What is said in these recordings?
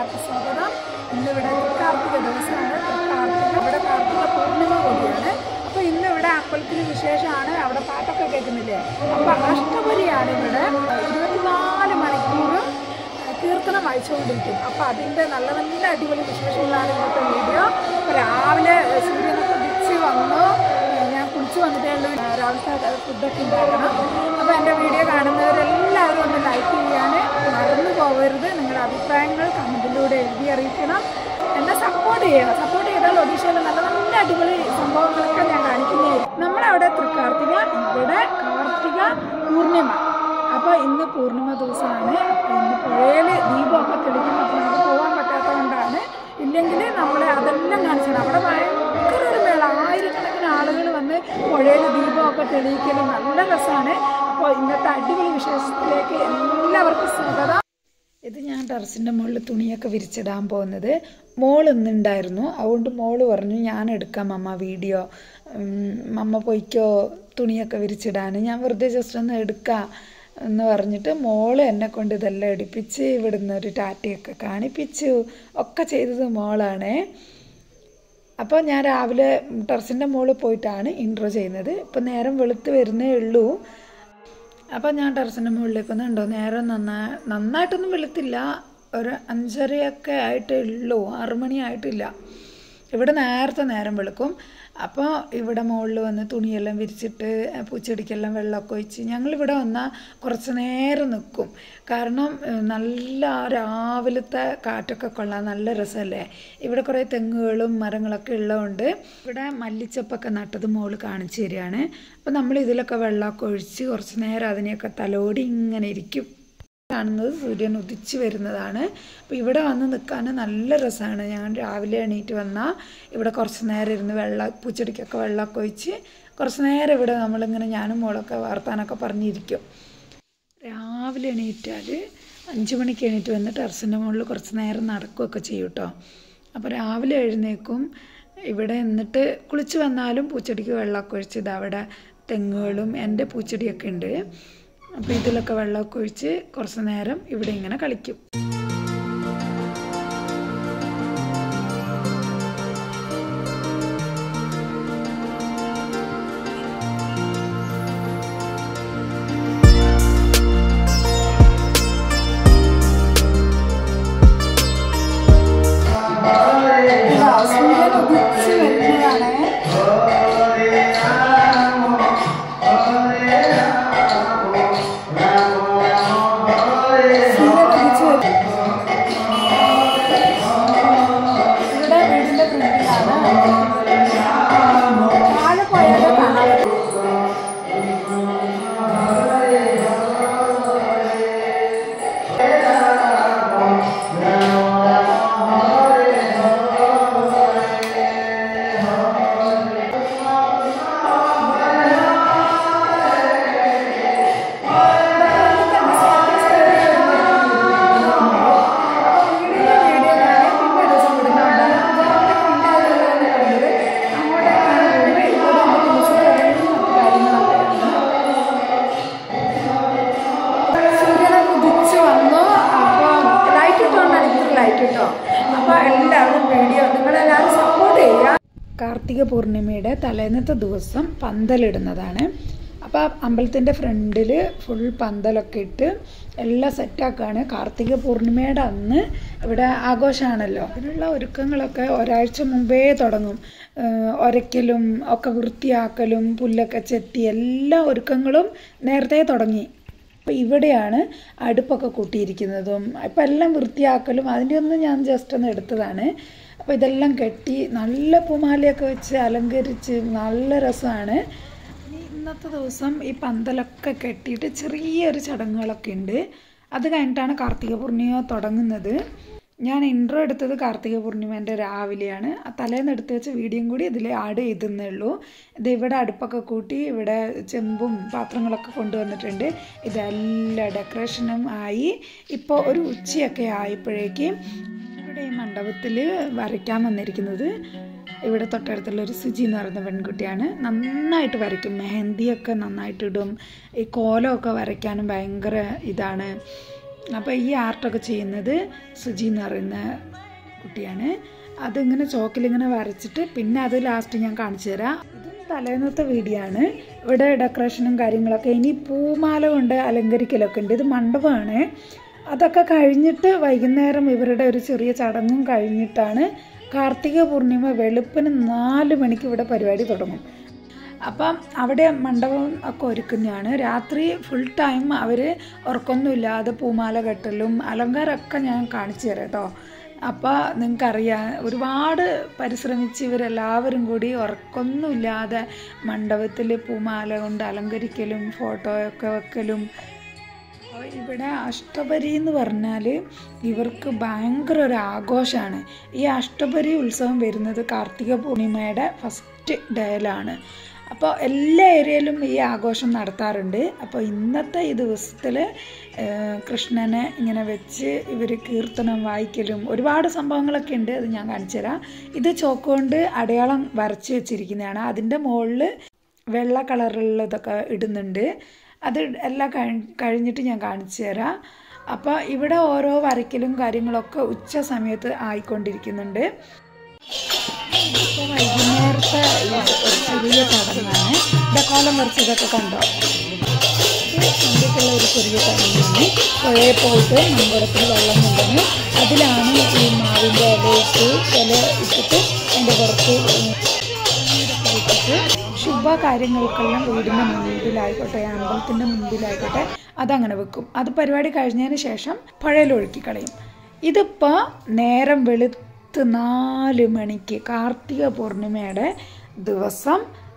എല്ലാവർക്കും സ്വാഗതം ഇന്നിവിടെ കാർത്തിക ദിവസമാണ് കാർത്തിക ഇവിടെ കാർത്തിക പൂർണ്ണിമ കൂടിയാണ് അപ്പോൾ ഇന്ന് ഇവിടെ അമ്പലത്തിൽ വിശേഷമാണ് അവിടെ പാട്ടൊക്കെ കേൾക്കുന്നില്ലേ അപ്പോൾ അഷ്ടപരിയാണ് ഇവിടെ ഇരുപത്തിനാല് മണിക്കൂറും കീർത്തനം വായിച്ചുകൊണ്ടിരിക്കും അപ്പോൾ അതിൻ്റെ നല്ല നല്ല അടിപൊളി വിശേഷങ്ങളാണ് ഇന്നത്തെ വീഡിയോ അപ്പോൾ രാവിലെ സൂര്യനൊക്കെ ഉദിച്ച് വന്നു ഞാൻ കുളിച്ച് വന്നിട്ടേ ഉള്ളൂ രാവിലത്തെ ഫുഡൊക്കെ ഉണ്ടാക്കണം അപ്പോൾ എൻ്റെ വീഡിയോ കാണുന്നവരെല്ലാവരും ഒന്ന് ലൈക്ക് ചെയ്യാൻ മറന്നു പോകരുത് നിങ്ങളുടെ അഭിപ്രായങ്ങൾ കമൻറ്റിലൂടെ എഴുതി അറിയിക്കണം എന്നെ സപ്പോർട്ട് ചെയ്യണം സപ്പോർട്ട് ചെയ്താൽ ഒഡീഷയിലെ നല്ല നല്ല അടിപൊളി സംഭവങ്ങളൊക്കെ ഞാൻ കാണിക്കുന്നതായിരിക്കും നമ്മളവിടെ തൃക്കാർത്തിക ഇവിടെ കാർത്തിക പൂർണിമ അപ്പോൾ ഇന്ന് പൂർണിമ ദിവസമാണ് അപ്പോൾ ഇന്ന് പുഴയിൽ ദീപമൊക്കെ തെളിക്കും അപ്പോൾ നമുക്ക് പോകാൻ പറ്റാത്തതുകൊണ്ടാണ് ഇല്ലെങ്കിൽ നമ്മൾ അതെല്ലാം കാണിച്ചാണ് അവിടെ ഭയങ്കര ഒരു മേള ആയിരക്കണക്കിന് ആളുകൾ വന്ന് പുഴയിൽ ദീപമൊക്കെ തെളിയിക്കലും നല്ല രസമാണ് അപ്പോൾ ഇന്നത്തെ അടിപൊളി വിശേഷത്തിലേക്ക് എല്ലാവർക്കും സ്വാഗതം ഇത് ഞാൻ ടെറസിൻ്റെ മുകളിൽ തുണിയൊക്കെ വിരിച്ചിടാൻ പോകുന്നത് മോൾ ഇന്നുണ്ടായിരുന്നു അതുകൊണ്ട് മോള് പറഞ്ഞു ഞാൻ എടുക്കാം അമ്മ വീഡിയോ ഉം, മമ്മ പൊയ്ക്കോ തുണിയൊക്കെ വിരിച്ചിടാൻ ഞാൻ വെറുതെ ജസ്റ്റ് ഒന്ന് എടുക്കാം എന്ന് പറഞ്ഞിട്ട് മോള് എന്നെ കൊണ്ട് ഇതെല്ലാം എടുപ്പിച്ച് ഇവിടുന്ന് ഒരു ടാറ്റയൊക്കെ കാണിപ്പിച്ചു ഒക്കെ ചെയ്തത് മോളാണേ അപ്പോൾ ഞാൻ രാവിലെ ടെറസിൻ്റെ മുകളിൽ പോയിട്ടാണ് ഇൻട്രോ ചെയ്യുന്നത് ഇപ്പം നേരം വെളുത്ത് വരുന്നേ ഉള്ളൂ അപ്പോൾ ഞാൻ ടെറസിൻ്റെ മുകളിലേക്ക് വന്നുണ്ടോ നേരം നന്നായി നന്നായിട്ടൊന്നും വെളുത്തില്ല ഒരു അഞ്ചരയൊക്കെ ആയിട്ടേ ഉള്ളൂ ആറ് മണി ആയിട്ടില്ല ഇവിടെ നേരത്തെ നേരം വെളുക്കും അപ്പോൾ ഇവിടെ മുകളിൽ വന്ന് തുണിയെല്ലാം വിരിച്ചിട്ട് പൂച്ചെടിക്കെല്ലാം വെള്ളമൊക്കെ ഒഴിച്ച് ഞങ്ങളിവിടെ വന്നാൽ കുറച്ച് നേരം നിൽക്കും കാരണം ഏഹ്, നല്ല ആ രാവിലത്തെ കാറ്റൊക്കെ കൊള്ളാൻ നല്ല രസമല്ലേ ഇവിടെ കുറേ തെങ്ങുകളും മരങ്ങളൊക്കെ ഉള്ളതുകൊണ്ട് ഇവിടെ മല്ലിച്ചപ്പൊക്കെ നട്ടത് മുകളിൽ കാണിച്ചു തരികയാണ് അപ്പോൾ നമ്മൾ ഇതിലൊക്കെ വെള്ളമൊക്കെ ഒഴിച്ച് കുറച്ച് നേരം അതിനെയൊക്കെ തലോടി ഇങ്ങനെ ഇരിക്കും കാണുന്നത് സൂര്യൻ ഉദിച്ച് വരുന്നതാണ് അപ്പോൾ ഇവിടെ വന്ന് നിൽക്കാൻ നല്ല രസമാണ് ഞാൻ രാവിലെ എണീറ്റ് വന്നാൽ ഇവിടെ കുറച്ച് നേരം ഇരുന്ന് വെള്ളം പൂച്ചെടിക്കൊക്കെ വെള്ളമൊക്കെ ഒഴിച്ച് കുറച്ച് നേരം ഇവിടെ നമ്മളിങ്ങനെ ഞാനും മോളൊക്കെ വർത്താനൊക്കെ പറഞ്ഞിരിക്കും രാവിലെ എണീറ്റാൽ അഞ്ച് മണിക്ക് എണീറ്റ് വന്ന് ടെറസിൻ്റെ മുകളിൽ കുറച്ച് നേരം നടക്കുകയൊക്കെ ചെയ്യും കേട്ടോ അപ്പോൾ രാവിലെ എഴുന്നേക്കും ഇവിടെ എന്നിട്ട് കുളിച്ച് വന്നാലും പൂച്ചെടിക്ക് വെള്ളമൊക്കെ ഒഴിച്ച് ഇത് അവിടെ തെങ്ങുകളും എൻ്റെ പൂച്ചെടിയൊക്കെ ഉണ്ട് അപ്പോൾ ഇതിലൊക്കെ വെള്ളമൊക്കെ ഒഴിച്ച് കുറച്ച് നേരം ഇവിടെ ഇങ്ങനെ കളിക്കും സൂര്യൻ ഉദിച്ച് വരുന്നതാണ് സൂര്യൻ ഉദിച്ച് വരും ഇവിടെ വീടിന്റെ ഫ്രണ്ടിലാണ് താഴെ പോയാലേ കാണാൻ പറ്റും സൂര്യനൊക്കെ ഉദിച്ച് വന്നു അപ്പോൾ ലൈറ്റ് ഇട്ടുകൊണ്ടാണ് ഇത്ര ലൈറ്റ് ഇട്ടോ അപ്പോൾ എല്ലാവരും വീഡിയോ നിങ്ങളെല്ലാവരും സപ്പോർട്ട് ചെയ്യുക കാർത്തിക പൂർണിമയുടെ തലേന്നത്തെ ദിവസം പന്തലിടുന്നതാണ് അപ്പോൾ അമ്പലത്തിൻ്റെ ഫ്രണ്ടിൽ ഫുൾ പന്തലൊക്കെ ഇട്ട് എല്ലാം സെറ്റാക്കാണ് കാർത്തിക പൂർണിമയുടെ അന്ന് ഇവിടെ ആഘോഷമാണല്ലോ അതിനുള്ള ഒരുക്കങ്ങളൊക്കെ ഒരാഴ്ച മുമ്പേ തുടങ്ങും ഏഹ് ഒരയ്ക്കലും ഒക്കെ വൃത്തിയാക്കലും പുല്ലൊക്കെ ചെത്തി എല്ലാ ഒരുക്കങ്ങളും നേരത്തെ തുടങ്ങി അപ്പോൾ ഇവിടെയാണ് അടുപ്പൊക്കെ കൂട്ടിയിരിക്കുന്നതും ഇപ്പം എല്ലാം വൃത്തിയാക്കലും അതിൻ്റെ ഒന്ന് ഞാൻ ജസ്റ്റ് ഒന്ന് എടുത്തതാണ് അപ്പോൾ ഇതെല്ലാം കെട്ടി നല്ല പൂമാലയൊക്കെ വെച്ച് അലങ്കരിച്ച് നല്ല രസമാണ് ഇനി ഇന്നത്തെ ദിവസം ഈ പന്തലൊക്കെ കെട്ടിയിട്ട് ചെറിയൊരു ചടങ്ങുകളൊക്കെ ഉണ്ട് അത് കഴിഞ്ഞിട്ടാണ് കാർത്തിക പൂർണിമ തുടങ്ങുന്നത് ഞാൻ ഇൻട്രോ എടുത്തത് കാർത്തിക പൂർണിമേൻ്റെ രാവിലെയാണ് ആ തലേന്ന് എടുത്ത് വെച്ച വീഡിയോയും കൂടി ഇതിൽ ആഡ് ചെയ്തെന്നേ ഉള്ളൂ ഇത് ഇവിടെ അടുപ്പൊക്കെ കൂട്ടി ഇവിടെ ചെമ്പും പാത്രങ്ങളൊക്കെ കൊണ്ടുവന്നിട്ടുണ്ട് ഇതെല്ലാം ഡെക്കറേഷനും ആയി ഇപ്പോൾ ഒരു ഉച്ചയൊക്കെ ആയപ്പോഴേക്കും ഇവിടെ ഈ മണ്ഡപത്തിൽ വരയ്ക്കാൻ വന്നിരിക്കുന്നത് ഇവിടെ തൊട്ടടുത്തുള്ള ഒരു സുജി എന്ന് പറയുന്ന പെൺകുട്ടിയാണ് നന്നായിട്ട് വരയ്ക്കും മെഹന്തിയൊക്കെ നന്നായിട്ട് ഇടും ഈ കോലമൊക്കെ വരയ്ക്കാനും ഭയങ്കര ഇതാണ് അപ്പോൾ ഈ ആർട്ടൊക്കെ ചെയ്യുന്നത് സുജി എന്ന് പറയുന്ന കുട്ടിയാണ് അതിങ്ങനെ ചോക്കിലിങ്ങനെ വരച്ചിട്ട് പിന്നെ അത് ലാസ്റ്റ് ഞാൻ കാണിച്ചു തരാം ഇതും തലേന്നത്തെ വീഡിയോ ആണ് ഇവിടെ ഡെക്കറേഷനും കാര്യങ്ങളൊക്കെ ഇനി പൂമാല കൊണ്ട് അലങ്കരിക്കലൊക്കെ ഉണ്ട് ഇത് മണ്ഡപമാണ് അതൊക്കെ കഴിഞ്ഞിട്ട് വൈകുന്നേരം ഇവരുടെ ഒരു ചെറിയ ചടങ്ങും കഴിഞ്ഞിട്ടാണ് കാർത്തിക പൂർണിമ വെളുപ്പിന് നാല് മണിക്ക് ഇവിടെ പരിപാടി തുടങ്ങും അപ്പം അവിടെ മണ്ഡപം ഒക്കെ ഒരുക്കുന്നതാണ് രാത്രി ഫുൾ ടൈം അവർ ഉറക്കൊന്നുമില്ലാതെ പൂമാല കെട്ടലും അലങ്കാരമൊക്കെ ഞാൻ കാണിച്ചു തരാം കേട്ടോ അപ്പോൾ നിങ്ങൾക്കറിയാം ഒരുപാട് പരിശ്രമിച്ച് ഇവരെല്ലാവരും കൂടി ഉറക്കൊന്നുമില്ലാതെ മണ്ഡപത്തിൽ പൂമാല കൊണ്ട് അലങ്കരിക്കലും ഫോട്ടോയൊക്കെ വെക്കലും അപ്പോൾ ഇവിടെ അഷ്ടപരി എന്ന് പറഞ്ഞാൽ ഇവർക്ക് ഭയങ്കര ഒരു ആഘോഷമാണ് ഈ അഷ്ടപരി ഉത്സവം വരുന്നത് കാർത്തിക പൂർണിമയുടെ ഫസ്റ്റ് ഡേയിലാണ് അപ്പോൾ എല്ലാ ഏരിയയിലും ഈ ആഘോഷം നടത്താറുണ്ട് അപ്പോൾ ഇന്നത്തെ ഈ ദിവസത്തിൽ കൃഷ്ണനെ ഇങ്ങനെ വെച്ച് ഇവർ കീർത്തനം വായിക്കലും ഒരുപാട് സംഭവങ്ങളൊക്കെ ഉണ്ട് അത് ഞാൻ കാണിച്ചു തരാം ഇത് ചോക്കുകൊണ്ട് അടയാളം വരച്ച് വെച്ചിരിക്കുന്നതാണ് അതിൻ്റെ മുകളിൽ വെള്ള കളറിലുള്ളതൊക്കെ ഇടുന്നുണ്ട് അത് എല്ലാം കഴിഞ്ഞിട്ട് ഞാൻ കാണിച്ചു തരാം അപ്പോൾ ഇവിടെ ഓരോ വരയ്ക്കലും കാര്യങ്ങളൊക്കെ ഉച്ച സമയത്ത് ആയിക്കൊണ്ടിരിക്കുന്നുണ്ട് ഇപ്പോൾ വൈകുന്നേരത്തെ ഒരു ചെറിയ ചടങ്ങാണ് ഇവിടെ കോലം വരച്ചതൊക്കെ കണ്ടോ ഇത് സന്ധ്യക്കുള്ള ഒരു ചെറിയ ചടങ്ങാണ് പുഴയിൽ പോയിട്ട് മമ്പുറത്തിൽ വെള്ളം കൊണ്ടുവന്ന് അതിലാണ് ഈ മാവിൻ്റെ ഇലയിട്ട് ഇല ഇട്ടിട്ട് അതിൻ്റെ പുറത്ത് ഇട്ടിട്ട് ശുഭ കാര്യങ്ങൾക്കെല്ലാം വീടിൻ്റെ മുൻപിലായിക്കോട്ടെ അമ്പലത്തിൻ്റെ മുൻപിലായിക്കോട്ടെ അതങ്ങനെ വെക്കും അത് പരിപാടി കഴിഞ്ഞതിന് ശേഷം പുഴയിൽ ഒഴുക്കി കളയും ഇതിപ്പോൾ നേരം വെളുത്ത് നാല് മണിക്ക് കാർത്തിക പൂർണിമയുടെ ദിവസം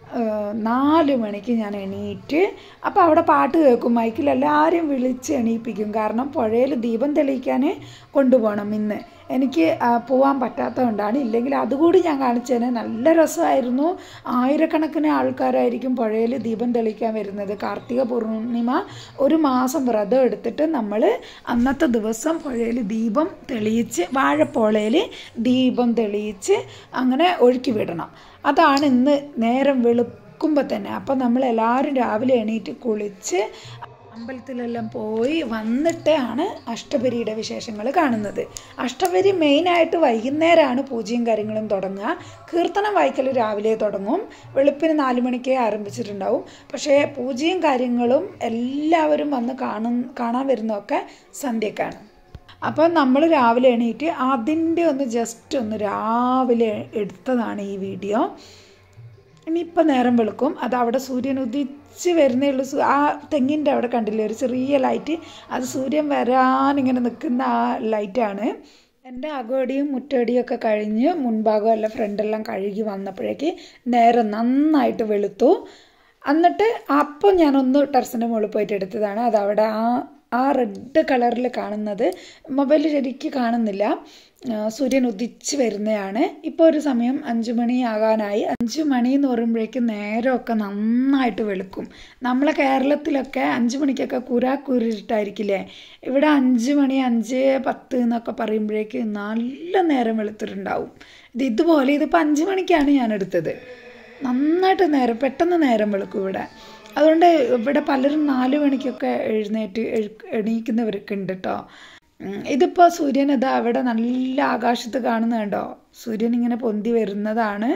നാല് മണിക്ക് ഞാൻ എണീറ്റ് അപ്പോൾ അവിടെ പാട്ട് കേൾക്കും മൈക്കിൽ എല്ലാവരും വിളിച്ച് എണീപ്പിക്കും കാരണം പുഴയിൽ ദീപം തെളിയിക്കാൻ കൊണ്ടുപോകണം ഇന്ന് എനിക്ക് പോകാൻ പറ്റാത്തതുകൊണ്ടാണ് ഇല്ലെങ്കിൽ അതുകൂടി ഞാൻ കാണിച്ചതിന് നല്ല രസമായിരുന്നു ആയിരക്കണക്കിന് ആൾക്കാരായിരിക്കും പുഴയിൽ ദീപം തെളിയിക്കാൻ വരുന്നത് കാർത്തിക പൂർണിമ ഒരു മാസം വ്രതം എടുത്തിട്ട് നമ്മൾ അന്നത്തെ ദിവസം പുഴയിൽ ദീപം തെളിയിച്ച് വാഴപ്പോളയിൽ ദീപം തെളിയിച്ച് അങ്ങനെ ഒഴുക്കി വിടണം അതാണ് ഇന്ന് നേരം വെളുക്കുമ്പോൾ തന്നെ അപ്പം നമ്മൾ എല്ലാവരും രാവിലെ എണീറ്റ് കുളിച്ച് അമ്പലത്തിലെല്ലാം പോയി വന്നിട്ടാണ് അഷ്ടപരിയുടെ വിശേഷങ്ങൾ കാണുന്നത് അഷ്ടപരി മെയിനായിട്ട് വൈകുന്നേരമാണ് പൂജയും കാര്യങ്ങളും തുടങ്ങുക കീർത്തനം വായിക്കൽ രാവിലെ തുടങ്ങും വെളുപ്പിന് നാല് മണിക്കേ ആരംഭിച്ചിട്ടുണ്ടാവും പക്ഷേ പൂജയും കാര്യങ്ങളും എല്ലാവരും വന്ന് കാണും കാണാൻ വരുന്നതൊക്കെ സന്ധ്യക്കാണ് അപ്പോൾ നമ്മൾ രാവിലെ എണീറ്റ് അതിൻ്റെ ഒന്ന് ജസ്റ്റ് ഒന്ന് രാവിലെ എടുത്തതാണ് ഈ വീഡിയോ ഇനിയിപ്പോൾ നേരം വെളുക്കും അത് അവിടെ സൂര്യൻ ഉദിച്ച് വരുന്നേ ഉള്ളൂ ആ തെങ്ങിൻ്റെ അവിടെ കണ്ടില്ലേ ഒരു ചെറിയ ലൈറ്റ് അത് സൂര്യൻ വരാനിങ്ങനെ നിൽക്കുന്ന ആ ലൈറ്റാണ് എൻ്റെ അകോടിയും മുറ്റടിയും ഒക്കെ കഴിഞ്ഞ് മുൻഭാഗം എല്ലാം ഫ്രണ്ടെല്ലാം കഴുകി വന്നപ്പോഴേക്ക് നേരം നന്നായിട്ട് വെളുത്തു എന്നിട്ട് അപ്പം ഞാനൊന്ന് ടെറസിൻ്റെ മുകളിൽ പോയിട്ട് എടുത്തതാണ് അത് അവിടെ ആ ആ റെഡ് കളറിൽ കാണുന്നത് മൊബൈൽ ശരിക്ക് കാണുന്നില്ല സൂര്യൻ ഉദിച്ച് വരുന്നതാണ് ഇപ്പോൾ ഒരു സമയം അഞ്ചു മണി ആകാനായി അഞ്ചു മണി എന്ന് പറയുമ്പോഴേക്കും നേരമൊക്കെ നന്നായിട്ട് വെളുക്കും നമ്മളെ കേരളത്തിലൊക്കെ അഞ്ചു മണിക്കൊക്കെ കുരാക്കുരിട്ടായിരിക്കില്ലേ ഇവിടെ അഞ്ച് മണി അഞ്ച് പത്ത് എന്നൊക്കെ പറയുമ്പോഴേക്ക് നല്ല നേരം വെളുത്തിട്ടുണ്ടാവും ഇത് ഇതുപോലെ ഇതിപ്പോൾ അഞ്ച് മണിക്കാണ് ഞാൻ എടുത്തത് നന്നായിട്ട് നേരം പെട്ടെന്ന് നേരം വെളുക്കും ഇവിടെ അതുകൊണ്ട് ഇവിടെ പലരും നാല് മണിക്കൊക്കെ എഴുന്നേറ്റ് എണീക്കുന്നവരൊക്കെ ഉണ്ട് കേട്ടോ ഇതിപ്പോൾ സൂര്യൻ ഇതാ അവിടെ നല്ല ആകാശത്ത് കാണുന്നത് കണ്ടോ സൂര്യൻ ഇങ്ങനെ പൊന്തി വരുന്നതാണ്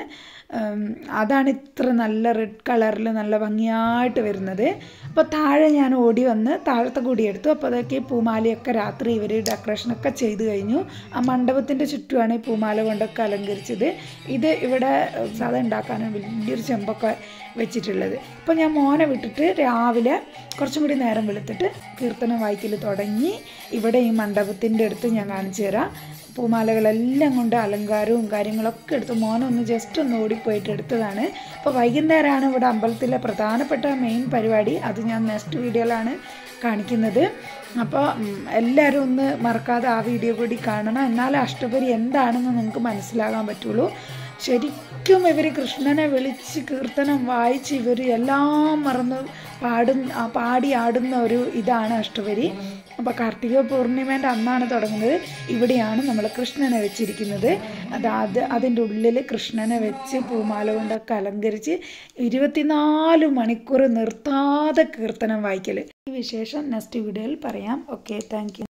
അതാണ് ഇത്ര നല്ല റെഡ് കളറിൽ നല്ല ഭംഗിയായിട്ട് വരുന്നത് അപ്പോൾ താഴെ ഞാൻ ഓടി വന്ന് താഴത്തെ കൂടി എടുത്തു അപ്പോൾ അതൊക്കെ പൂമാലയൊക്കെ രാത്രി ഇവർ ഡെക്കറേഷനൊക്കെ ചെയ്ത് കഴിഞ്ഞു ആ മണ്ഡപത്തിൻ്റെ ചുറ്റുമാണ് ഈ പൂമാല കൊണ്ടൊക്കെ അലങ്കരിച്ചത് ഇത് ഇവിടെ സാധാ ഉണ്ടാക്കാനും വലിയൊരു ചെമ്പൊക്കെ വെച്ചിട്ടുള്ളത് അപ്പോൾ ഞാൻ മോനെ വിട്ടിട്ട് രാവിലെ കുറച്ചും കൂടി നേരം വെളുത്തിട്ട് കീർത്തനം വായിക്കൽ തുടങ്ങി ഇവിടെ ഈ മണ്ഡപത്തിൻ്റെ അടുത്ത് ഞാൻ കാണിച്ചു തരാം പൂമാലകളെല്ലാം കൊണ്ട് അലങ്കാരവും കാര്യങ്ങളൊക്കെ എടുത്ത് മോനൊന്ന് ജസ്റ്റ് ഒന്ന് ഓടിപ്പോയിട്ട് എടുത്തതാണ് അപ്പോൾ വൈകുന്നേരമാണ് ഇവിടെ അമ്പലത്തിലെ പ്രധാനപ്പെട്ട മെയിൻ പരിപാടി അത് ഞാൻ നെക്സ്റ്റ് വീഡിയോയിലാണ് കാണിക്കുന്നത് അപ്പോൾ എല്ലാവരും ഒന്ന് മറക്കാതെ ആ വീഡിയോ കൂടി കാണണം എന്നാലേ അഷ്ടപരി എന്താണെന്ന് നിങ്ങൾക്ക് മനസ്സിലാകാൻ പറ്റുള്ളൂ ശരിക്കും ഇവർ കൃഷ്ണനെ വിളിച്ച് കീർത്തനം വായിച്ച് ഇവർ എല്ലാം മറന്ന് പാടുന്ന പാടി ആടുന്ന ഒരു ഇതാണ് അഷ്ടപരി അപ്പോൾ കാർത്തിക പൂർണിമേൻ്റെ അന്നാണ് തുടങ്ങുന്നത് ഇവിടെയാണ് നമ്മൾ കൃഷ്ണനെ വെച്ചിരിക്കുന്നത് അതാത് അതിൻ്റെ ഉള്ളിൽ കൃഷ്ണനെ വെച്ച് പൂമാല കൊണ്ടൊക്കെ അലങ്കരിച്ച് ഇരുപത്തിനാല് മണിക്കൂർ നിർത്താതെ കീർത്തനം വായിക്കൽ ഈ വിശേഷം നെക്സ്റ്റ് വീഡിയോയിൽ പറയാം ഓക്കെ താങ്ക്